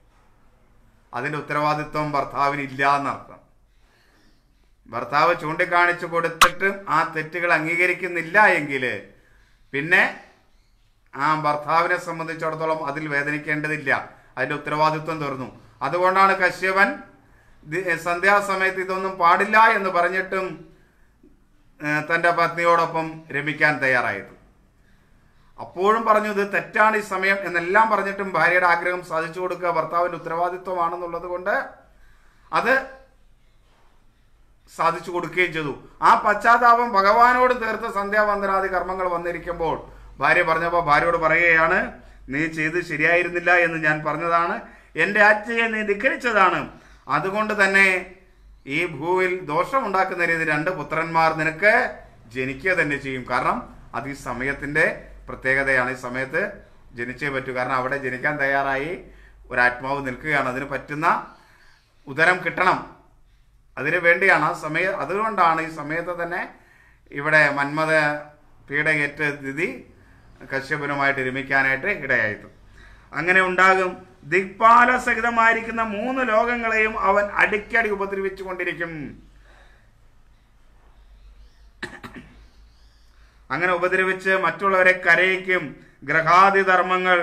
അതിന്റെ ഉത്തരവാദിത്വം ഭർത്താവിന് ഇല്ല എന്നർത്ഥം ഭർത്താവ് ചൂണ്ടിക്കാണിച്ചു കൊടുത്തിട്ടും ആ തെറ്റുകൾ അംഗീകരിക്കുന്നില്ല എങ്കിൽ പിന്നെ ആ ഭർത്താവിനെ സംബന്ധിച്ചിടത്തോളം അതിൽ വേദനിക്കേണ്ടതില്ല അതിന്റെ ഉത്തരവാദിത്വം തീർന്നു അതുകൊണ്ടാണ് കശ്യപൻ ദി- സന്ധ്യാസമയത്ത് ഇതൊന്നും പാടില്ല എന്ന് പറഞ്ഞിട്ടും ഏഹ്, തന്റെ പത്നിയോടൊപ്പം രമിക്കാൻ തയ്യാറായത് അപ്പോഴും പറഞ്ഞു ഇത് തെറ്റാണ് ഈ സമയം എന്നെല്ലാം പറഞ്ഞിട്ടും ഭാര്യയുടെ ആഗ്രഹം സാധിച്ചു കൊടുക്കുക ഭർത്താവിന്റെ ഉത്തരവാദിത്വമാണെന്നുള്ളത് കൊണ്ട് അത് സാധിച്ചു കൊടുക്കുകയും ചെയ്തു ആ പശ്ചാത്താപം ഭഗവാനോട് തീർത്ത സന്ധ്യാവന്ദനാദി കർമ്മങ്ങൾ വന്നിരിക്കുമ്പോൾ ഭാര്യ പറഞ്ഞപ്പോൾ ഭാര്യയോട് പറയുകയാണ് നീ ചെയ്ത് ശരിയായിരുന്നില്ല എന്ന് ഞാൻ പറഞ്ഞതാണ് എൻ്റെ ആജ്ഞയെ നീ ധിക്കരിച്ചതാണ് അതുകൊണ്ട് തന്നെ ഈ ഭൂവിൽ ദോഷമുണ്ടാക്കുന്ന രീതി രണ്ട് പുത്രന്മാർ നിനക്ക് ജനിക്കുക തന്നെ ചെയ്യും കാരണം അത് ഈ സമയത്തിന്റെ പ്രത്യേകതയാണ് ഈ സമയത്ത് ജനിച്ചേ പറ്റൂ കാരണം അവിടെ ജനിക്കാൻ തയ്യാറായി ഒരാത്മാവ് നിൽക്കുകയാണ് അതിന് പറ്റുന്ന ഉദരം കിട്ടണം അതിനു വേണ്ടിയാണ് ആ സമയ അതുകൊണ്ടാണ് ഈ സമയത്ത് തന്നെ ഇവിടെ മന്മത പീഡയേറ്റ് ദിതി കശ്യപനുമായിട്ട് രമിക്കാനായിട്ട് ഇടയായത് അങ്ങനെ ഉണ്ടാകും ദിക്പാല സഹിതമായിരിക്കുന്ന മൂന്ന് ലോകങ്ങളെയും അവൻ അടിക്കടി ഉപദ്രവിച്ചു കൊണ്ടിരിക്കും അങ്ങനെ ഉപദ്രവിച്ച് മറ്റുള്ളവരെ കരയിക്കും ഗ്രഹാദി ധർമ്മങ്ങൾ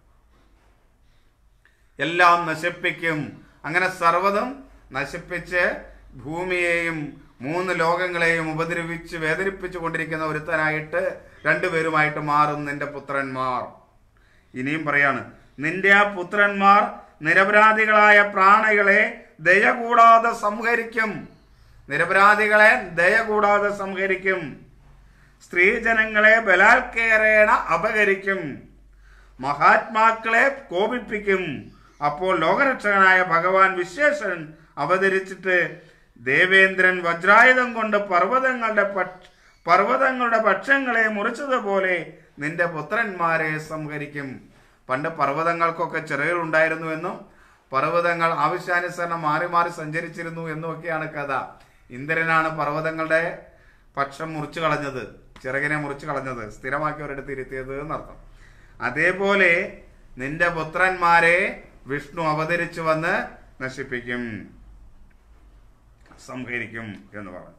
എല്ലാം നശിപ്പിക്കും അങ്ങനെ സർവ്വതും നശിപ്പിച്ച് ഭൂമിയെയും മൂന്ന് ലോകങ്ങളെയും ഉപദ്രവിച്ച് വേദനിപ്പിച്ചു കൊണ്ടിരിക്കുന്ന ഒരുത്തനായിട്ട് രണ്ടുപേരുമായിട്ട് മാറും നിന്റെ പുത്രന്മാർ ഇനിയും പറയാണ് നിന്റെ ആ പുത്രന്മാർ നിരപരാധികളായ പ്രാണികളെ ദയ കൂടാതെ സംഹരിക്കും നിരപരാധികളെ ദയ കൂടാതെ സംഹരിക്കും സ്ത്രീജനങ്ങളെ ബലാത്കേരേണ അപഹരിക്കും മഹാത്മാക്കളെ കോപിപ്പിക്കും അപ്പോൾ ലോകരക്ഷകനായ ഭഗവാൻ വിശ്വേശ്വരൻ അവതരിച്ചിട്ട് ദേവേന്ദ്രൻ വജ്രായുധം കൊണ്ട് പർവ്വതങ്ങളുടെ പക്ഷ പർവ്വതങ്ങളുടെ പക്ഷങ്ങളെ മുറിച്ചതുപോലെ നിന്റെ പുത്രന്മാരെ സംഹരിക്കും പണ്ട് പർവ്വതങ്ങൾക്കൊക്കെ ചിറകുകളുണ്ടായിരുന്നുവെന്നും പർവ്വതങ്ങൾ ആവശ്യാനുസരണം മാറി മാറി സഞ്ചരിച്ചിരുന്നു എന്നുമൊക്കെയാണ് കഥ ഇന്ദ്രനാണ് പർവ്വതങ്ങളുടെ പക്ഷം മുറിച്ചു കളഞ്ഞത് ചിറകിനെ മുറിച്ചു കളഞ്ഞത് സ്ഥിരമാക്കി ഒരിടത്ത് ഇരുത്തിയത് എന്നർത്ഥം അതേപോലെ നിന്റെ പുത്രന്മാരെ വിഷ്ണു അവതരിച്ചു വന്ന് നശിപ്പിക്കും സംഹരിക്കും എന്ന് പറഞ്ഞു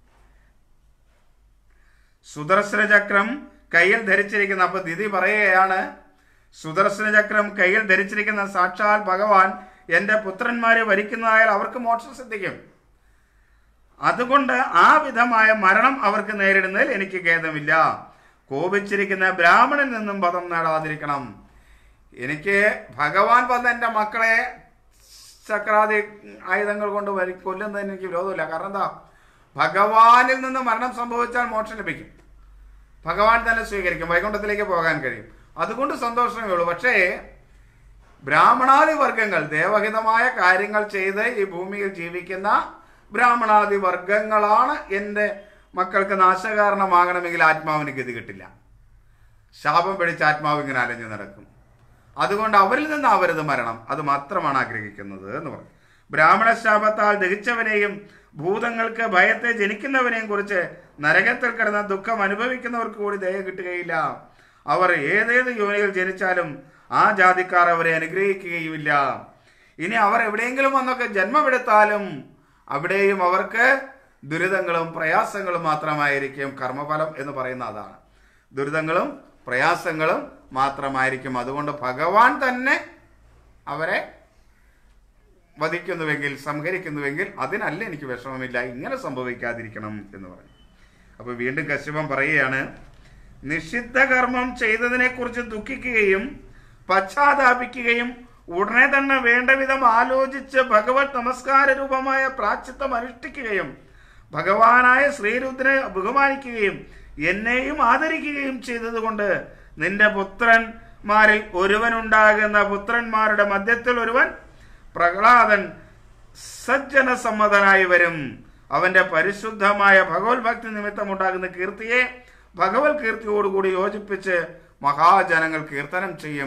സുദർശന ചക്രം കയ്യിൽ ധരിച്ചിരിക്കുന്ന അപ്പൊ ദിതി പറയുകയാണ് സുദർശന ചക്രം കയ്യിൽ ധരിച്ചിരിക്കുന്ന സാക്ഷാൽ ഭഗവാൻ എന്റെ പുത്രന്മാരെ വരിക്കുന്നതായാൽ അവർക്ക് മോക്ഷം സിദ്ധിക്കും അതുകൊണ്ട് ആ വിധമായ മരണം അവർക്ക് നേരിടുന്നതിൽ എനിക്ക് ഖേദമില്ല കോപിച്ചിരിക്കുന്ന ബ്രാഹ്മണനിൽ നിന്നും പദം നേടാതിരിക്കണം എനിക്ക് ഭഗവാൻ വന്ന് എൻ്റെ മക്കളെ ചക്രാദി ആയുധങ്ങൾ കൊണ്ട് വരി കൊല്ലുന്നതിന് എനിക്ക് വിരോധമില്ല കാരണം എന്താ ഭഗവാനിൽ നിന്ന് മരണം സംഭവിച്ചാൽ മോക്ഷം ലഭിക്കും ഭഗവാൻ തന്നെ സ്വീകരിക്കും വൈകുണ്ഠത്തിലേക്ക് പോകാൻ കഴിയും അതുകൊണ്ട് സന്തോഷമേ ഉള്ളൂ പക്ഷേ ബ്രാഹ്മണാദി വർഗങ്ങൾ ദേവഹിതമായ കാര്യങ്ങൾ ചെയ്ത് ഈ ഭൂമിയിൽ ജീവിക്കുന്ന ബ്രാഹ്മണാദി വർഗങ്ങളാണ് എൻ്റെ മക്കൾക്ക് നാശകാരണമാകണമെങ്കിൽ ആത്മാവിന് ഗതി കിട്ടില്ല ശാപം പിടിച്ച ആത്മാവ് ഇങ്ങനെ അലഞ്ഞു നടക്കും അതുകൊണ്ട് അവരിൽ നിന്ന് അവരത് മരണം അത് മാത്രമാണ് ആഗ്രഹിക്കുന്നത് എന്ന് പറഞ്ഞു ബ്രാഹ്മണ ശാപത്താൽ ദഹിച്ചവനെയും ഭൂതങ്ങൾക്ക് ഭയത്തെ ജനിക്കുന്നവനെയും കുറിച്ച് നരകത്തിൽ കിടന്ന ദുഃഖം അനുഭവിക്കുന്നവർക്ക് കൂടി ദയ കിട്ടുകയില്ല അവർ ഏതേത് യോനിയിൽ ജനിച്ചാലും ആ ജാതിക്കാർ അവരെ അനുഗ്രഹിക്കുകയുമില്ല ഇനി അവർ എവിടെയെങ്കിലും വന്നൊക്കെ ജന്മമെടുത്താലും അവിടെയും അവർക്ക് ദുരിതങ്ങളും പ്രയാസങ്ങളും മാത്രമായിരിക്കും കർമ്മഫലം എന്ന് പറയുന്ന അതാണ് ദുരിതങ്ങളും പ്രയാസങ്ങളും മാത്രമായിരിക്കും അതുകൊണ്ട് ഭഗവാൻ തന്നെ അവരെ വധിക്കുന്നുവെങ്കിൽ സംഹരിക്കുന്നുവെങ്കിൽ അതിനല്ല എനിക്ക് വിഷമമില്ല ഇങ്ങനെ സംഭവിക്കാതിരിക്കണം എന്ന് പറഞ്ഞു അപ്പൊ വീണ്ടും കശ്യപം പറയുകയാണ് നിഷിദ്ധ കർമ്മം ചെയ്തതിനെക്കുറിച്ച് ദുഃഖിക്കുകയും പശ്ചാത്താപിക്കുകയും ഉടനെ തന്നെ വേണ്ട വിധം ആലോചിച്ച് ഭഗവത് നമസ്കാര രൂപമായ പ്രാച്ചിത്വം അനുഷ്ഠിക്കുകയും ഭഗവാനായ ശ്രീരുദ്രനെ ബഹുമാനിക്കുകയും എന്നെയും ആദരിക്കുകയും ചെയ്തതുകൊണ്ട് നിന്റെ പുത്രന്മാരിൽ ഒരുവനുണ്ടാകുന്ന പുത്രന്മാരുടെ മധ്യത്തിൽ ഒരുവൻ പ്രഹ്ലാദൻ സജ്ജന സമ്മതനായി വരും അവന്റെ പരിശുദ്ധമായ ഭഗവത് ഭക്തി നിമിത്തം ഉണ്ടാകുന്ന കീർത്തിയെ ഭഗവത് കീർത്തിയോടുകൂടി യോജിപ്പിച്ച് മഹാജനങ്ങൾ കീർത്തനം ചെയ്യും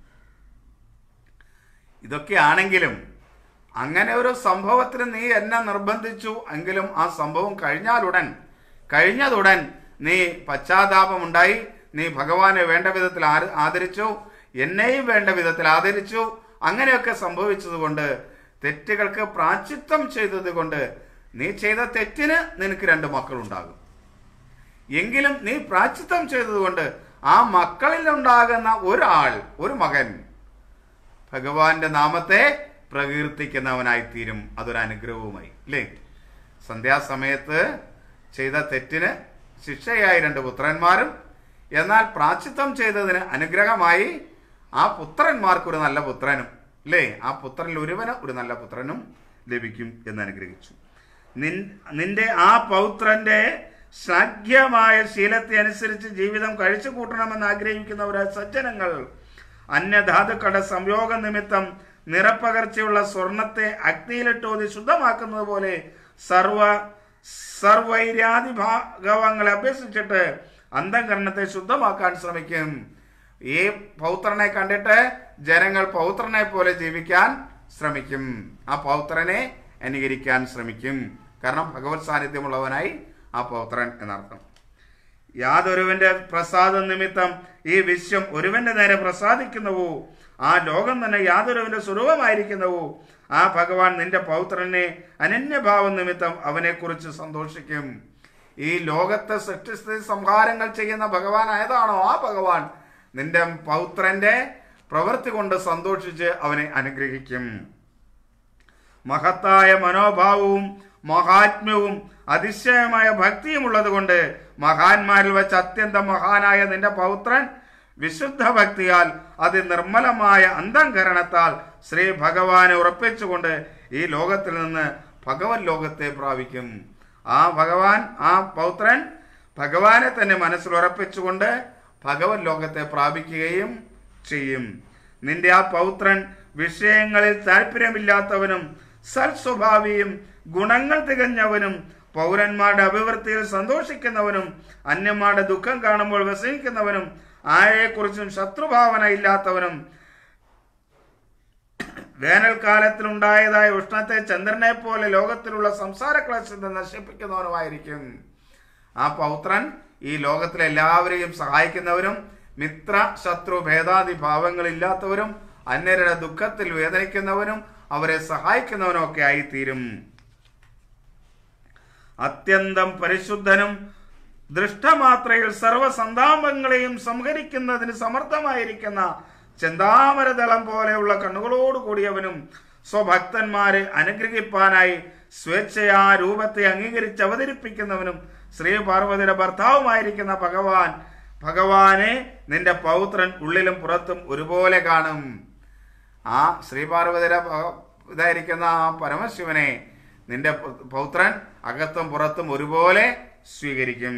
ഇതൊക്കെയാണെങ്കിലും അങ്ങനെ ഒരു സംഭവത്തിന് നീ എന്നെ നിർബന്ധിച്ചു എങ്കിലും ആ സംഭവം കഴിഞ്ഞാലുടൻ കഴിഞ്ഞതുടൻ നീ പശ്ചാത്താപമുണ്ടായി നീ ഭഗവാനെ വേണ്ട വിധത്തിൽ ആര- ആദരിച്ചു എന്നെയും വേണ്ട വിധത്തിൽ ആദരിച്ചു അങ്ങനെയൊക്കെ സംഭവിച്ചതുകൊണ്ട് തെറ്റുകൾക്ക് പ്രാച്ചിത്വം ചെയ്തത് കൊണ്ട് നീ ചെയ്ത തെറ്റിന് നിനക്ക് രണ്ട് മക്കളുണ്ടാകും എങ്കിലും നീ പ്രാച്ചിത്വം ചെയ്തതുകൊണ്ട് ആ മക്കളിൽ ഉണ്ടാകുന്ന ഒരാൾ ഒരു മകൻ ഭഗവാന്റെ നാമത്തെ പ്രകീർത്തിക്കുന്നവനായി തീരും അതൊരു അനുഗ്രഹവുമായി അല്ലേ സന്ധ്യാസമയത്ത് ചെയ്ത തെറ്റിന് ശിക്ഷയായി രണ്ട് പുത്രന്മാരും എന്നാൽ പ്രാച്ചിത്വം ചെയ്തതിന് അനുഗ്രഹമായി ആ പുത്രന്മാർക്ക് ഒരു നല്ല പുത്രനും അല്ലേ ആ പുത്രനിൽ ഒരുവന് ഒരു നല്ല പുത്രനും ലഭിക്കും എന്ന് അനുഗ്രഹിച്ചു നിൻ നിന്റെ ആ പൗത്രന്റെ ശ്ലാഘ്യമായ ശീലത്തെ അനുസരിച്ച് ജീവിതം കഴിച്ചു കൂട്ടണമെന്ന് ആഗ്രഹിക്കുന്നവരായ സജ്ജനങ്ങൾ അന്യധാതുക്കളുടെ സംയോഗ നിമിത്തം നിറപ്പകർച്ചയുള്ള സ്വർണത്തെ അഗ്നിയിലിട്ടോതി ശുദ്ധമാക്കുന്നത് പോലെ സർവ സർവൈര്യാദി ഭാഗവങ്ങളെ അഭ്യസിച്ചിട്ട് അന്തംകരണത്തെ ശുദ്ധമാക്കാൻ ശ്രമിക്കും ഈ പൗത്രനെ കണ്ടിട്ട് ജനങ്ങൾ പൗത്രനെ പോലെ ജീവിക്കാൻ ശ്രമിക്കും ആ പൗത്രനെ അനുകരിക്കാൻ ശ്രമിക്കും കാരണം ഭഗവത് സാന്നിധ്യമുള്ളവനായി ആ പൗത്രൻ എന്നർത്ഥം യാതൊരുവന്റെ പ്രസാദ നിമിത്തം ഈ വിശ്വം ഒരുവന്റെ നേരെ പ്രസാദിക്കുന്നുവോ ആ ലോകം തന്നെ യാതൊരുവന്റെ സ്വരൂപമായിരിക്കുന്നുവോ ആ ഭഗവാൻ നിന്റെ പൗത്രനെ അനന്യഭാവം നിമിത്തം അവനെക്കുറിച്ച് സന്തോഷിക്കും ഈ ലോകത്തെ സൃഷ്ടിസ്ഥിതി സംഹാരങ്ങൾ ചെയ്യുന്ന ഭഗവാൻ ആയതാണോ ആ ഭഗവാൻ നിന്റെ പൗത്രന്റെ പ്രവൃത്തി കൊണ്ട് സന്തോഷിച്ച് അവനെ അനുഗ്രഹിക്കും മഹത്തായ മനോഭാവവും മഹാത്മ്യവും അതിശയമായ ഭക്തിയും ഉള്ളതുകൊണ്ട് മഹാന്മാരിൽ വെച്ച് അത്യന്തം മഹാനായ നിന്റെ പൗത്രൻ വിശുദ്ധ ഭക്തിയാൽ അതിനിർമ്മലമായ അന്തംകരണത്താൽ ശ്രീ ഭഗവാനെ ഉറപ്പിച്ചുകൊണ്ട് ഈ ലോകത്തിൽ നിന്ന് ഭഗവത് ലോകത്തെ പ്രാപിക്കും ആ ഭഗവാൻ ആ പൗത്രൻ ഭഗവാനെ തന്നെ മനസ്സിൽ ഉറപ്പിച്ചുകൊണ്ട് ഭഗവത് ലോകത്തെ പ്രാപിക്കുകയും ചെയ്യും നിന്റെ ആ പൗത്രൻ വിഷയങ്ങളിൽ താല്പര്യമില്ലാത്തവനും സൽസ്വഭാവിയും ഗുണങ്ങൾ തികഞ്ഞവനും പൗരന്മാരുടെ അഭിവൃദ്ധിയിൽ സന്തോഷിക്കുന്നവനും അന്യന്മാരുടെ ദുഃഖം കാണുമ്പോൾ വ്യസനിക്കുന്നവനും ആരെക്കുറിച്ചും ശത്രുഭാവന ഇല്ലാത്തവനും വേനൽക്കാലത്തിലുണ്ടായതായ ഉഷ്ണത്തെ ചന്ദ്രനെ പോലെ ലോകത്തിലുള്ള സംസാര ക്ലേശത്തെ നശിപ്പിക്കുന്നവനുമായിരിക്കും ആ പൗത്രൻ ഈ ലോകത്തിലെ എല്ലാവരെയും സഹായിക്കുന്നവരും മിത്ര ശത്രു ഭേദാദി ഭാവങ്ങളില്ലാത്തവരും അന്യരുടെ ദുഃഖത്തിൽ വേദനിക്കുന്നവനും അവരെ സഹായിക്കുന്നവനും ഒക്കെ ആയിത്തീരും അത്യന്തം പരിശുദ്ധനും ദൃഷ്ടമാത്രയിൽ സർവസന്താപങ്ങളെയും സംഹരിക്കുന്നതിന് സമർത്ഥമായിരിക്കുന്ന ചെന്താമരദളം പോലെയുള്ള കണ്ണുകളോട് കൂടിയവനും സ്വഭക്തന്മാരെ അനുഗ്രഹിപ്പാനായി സ്വേച്ഛയാ രൂപത്തെ അംഗീകരിച്ച് അവതരിപ്പിക്കുന്നവനും ശ്രീ പാർവതിയുടെ ഭർത്താവുമായിരിക്കുന്ന ഭഗവാൻ ഭഗവാനെ നിന്റെ പൗത്രൻ ഉള്ളിലും പുറത്തും ഒരുപോലെ കാണും ആ ശ്രീപാർവതിയുടെ ഭ- ഇതായിരിക്കുന്ന ആ പരമശിവനെ നിന്റെ പു- പൗത്രൻ അകത്തും പുറത്തും ഒരുപോലെ സ്വീകരിക്കും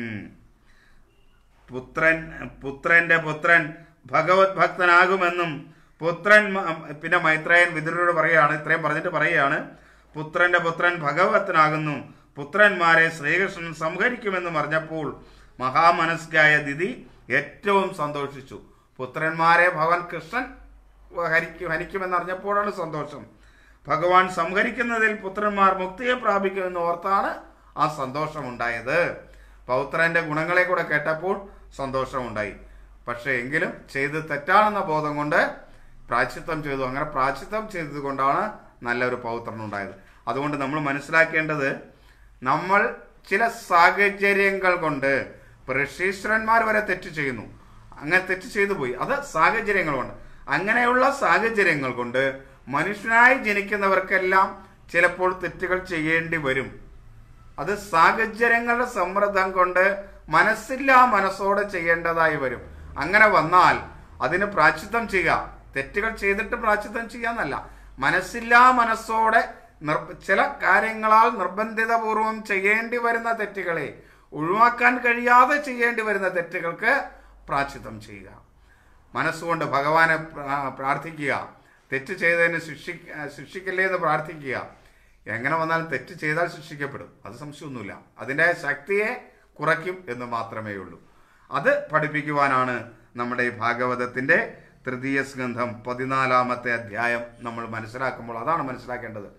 പുത്രൻ പുത്രന്റെ പുത്രൻ ഭഗവത് ഭക്തനാകുമെന്നും പുത്രൻ മ- പിന്നെ മൈത്രേയൻ വിതുരോട് പറയുകയാണ് ഇത്രയും പറഞ്ഞിട്ട് പറയുകയാണ് പുത്രന്റെ പുത്രൻ ഭഗവത്തനാകുന്നു പുത്രന്മാരെ ശ്രീകൃഷ്ണൻ സംഹരിക്കുമെന്നും അറിഞ്ഞപ്പോൾ മഹാമനസ്കായ ദിതി ഏറ്റവും സന്തോഷിച്ചു പുത്രന്മാരെ ഭഗവാൻ കൃഷ്ണൻ ഹരിക്കും ഹനിക്കുമെന്ന് അറിഞ്ഞപ്പോഴാണ് സന്തോഷം ഭഗവാൻ സംഹരിക്കുന്നതിൽ പുത്രന്മാർ മുക്തിയെ പ്രാപിക്കുമെന്ന് ഓർത്താണ് ആ സന്തോഷമുണ്ടായത് പൗത്രന്റെ ഗുണങ്ങളെ കൂടെ കേട്ടപ്പോൾ സന്തോഷമുണ്ടായി പക്ഷേ എങ്കിലും ചെയ്ത് തെറ്റാണെന്ന ബോധം കൊണ്ട് പ്രാച്ചിത്വം ചെയ്തു അങ്ങനെ പ്രാച്ചിത്വം ചെയ്തത് കൊണ്ടാണ് നല്ലൊരു പൗത്രൻ ഉണ്ടായത് അതുകൊണ്ട് നമ്മൾ മനസ്സിലാക്കേണ്ടത് നമ്മൾ ചില സാഹചര്യങ്ങൾ കൊണ്ട് ഇപ്പൊ ഋഷീശ്വരന്മാർ വരെ തെറ്റ് ചെയ്യുന്നു അങ്ങനെ തെറ്റ് ചെയ്തു പോയി അത് സാഹചര്യങ്ങൾ കൊണ്ട് അങ്ങനെയുള്ള സാഹചര്യങ്ങൾ കൊണ്ട് മനുഷ്യനായി ജനിക്കുന്നവർക്കെല്ലാം ചിലപ്പോൾ തെറ്റുകൾ ചെയ്യേണ്ടി വരും അത് സാഹചര്യങ്ങളുടെ സമ്മർദ്ദം കൊണ്ട് മനസ്സില്ലാ മനസ്സോടെ ചെയ്യേണ്ടതായി വരും അങ്ങനെ വന്നാൽ അതിന് പ്രാച്ചിത്വം ചെയ്യുക തെറ്റുകൾ ചെയ്തിട്ട് പ്രാച്ചിത്വം ചെയ്യാന്നല്ല മനസ്സില്ലാ മനസ്സോടെ നിർ- ചില കാര്യങ്ങളാൽ നിർബന്ധിതപൂർവം ചെയ്യേണ്ടി വരുന്ന തെറ്റുകളെ ഒഴിവാക്കാൻ കഴിയാതെ ചെയ്യേണ്ടി വരുന്ന തെറ്റുകൾക്ക് പ്രാച്ചിത്വം ചെയ്യുക മനസ്സുകൊണ്ട് ഭഗവാനെ പ്രാ- പ്രാർത്ഥിക്കുക തെറ്റ് ചെയ്തതിന് ശിക്ഷി ശിക്ഷിക്കില്ലേ എന്ന് പ്രാർത്ഥിക്കുക എങ്ങനെ വന്നാലും തെറ്റ് ചെയ്താൽ ശിക്ഷിക്കപ്പെടും അത് സംശയമൊന്നുമില്ല അതിൻ്റെ ശക്തിയെ കുറയ്ക്കും എന്ന് മാത്രമേ ഉള്ളൂ അത് പഠിപ്പിക്കുവാനാണ് നമ്മുടെ ഈ ഭാഗവതത്തിൻ്റെ തൃതീയ സ്കന്ധം പതിനാലാമത്തെ അധ്യായം നമ്മൾ മനസ്സിലാക്കുമ്പോൾ അതാണ് മനസ്സിലാക്കേണ്ടത്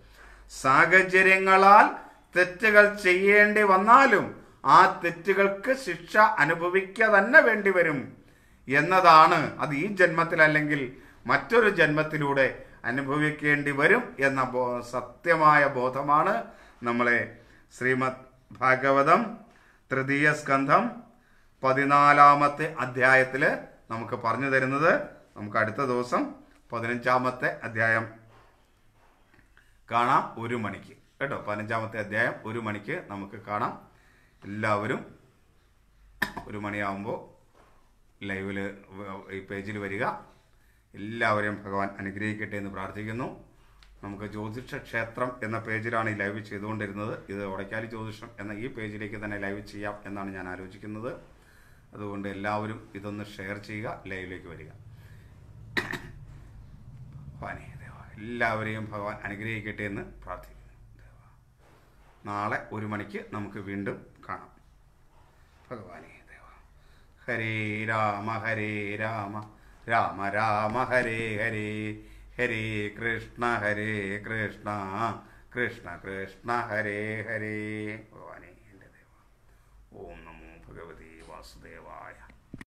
സാഹചര്യങ്ങളാൽ തെറ്റുകൾ ചെയ്യേണ്ടി വന്നാലും ആ തെറ്റുകൾക്ക് ശിക്ഷ അനുഭവിക്കുക തന്നെ വേണ്ടി വരും എന്നതാണ് അത് ഈ ജന്മത്തിൽ അല്ലെങ്കിൽ മറ്റൊരു ജന്മത്തിലൂടെ അനുഭവിക്കേണ്ടി വരും എന്ന ബോ സത്യമായ ബോധമാണ് നമ്മളെ ശ്രീമദ് ഭാഗവതം തൃതീയ സ്കന്ധം പതിനാലാമത്തെ അധ്യായത്തിൽ നമുക്ക് പറഞ്ഞു തരുന്നത് നമുക്ക് അടുത്ത ദിവസം പതിനഞ്ചാമത്തെ അധ്യായം കാണാം ഒരു മണിക്ക് കേട്ടോ പതിനഞ്ചാമത്തെ അധ്യായം ഒരു മണിക്ക് നമുക്ക് കാണാം എല്ലാവരും ഒരു മണിയാവുമ്പോൾ ലൈവിൽ ഈ പേജിൽ വരിക എല്ലാവരെയും ഭഗവാൻ അനുഗ്രഹിക്കട്ടെ എന്ന് പ്രാർത്ഥിക്കുന്നു നമുക്ക് ജ്യോതിഷ ക്ഷേത്രം എന്ന പേജിലാണ് ഈ ലൈവ് ചെയ്തുകൊണ്ടിരുന്നത് ഇത് ഒടക്കാലി ജ്യോതിഷം എന്ന ഈ പേജിലേക്ക് തന്നെ ലൈവ് ചെയ്യാം എന്നാണ് ഞാൻ ആലോചിക്കുന്നത് അതുകൊണ്ട് എല്ലാവരും ഇതൊന്ന് ഷെയർ ചെയ്യുക ലൈവിലേക്ക് വരിക ഭഗവാനെ ദേവ എല്ലാവരെയും ഭഗവാൻ അനുഗ്രഹിക്കട്ടെ എന്ന് പ്രാർത്ഥിക്കുന്നു ദേവ നാളെ ഒരു മണിക്ക് നമുക്ക് വീണ്ടും കാണാം ഭഗവാനെ ദേവ ഹരേ രാമ ഹരേ രാമ രാമ രാമ ഹരേ ഹരേ ഹരേ കൃഷ്ണ ഹരേ കൃഷ്ണ കൃഷ്ണ കൃഷ്ണ ഹരേ ഹരേ ഭഗവാനെ എൻ്റെ ദേവ ഓം നമോ ഭഗവതി വാസുദേവ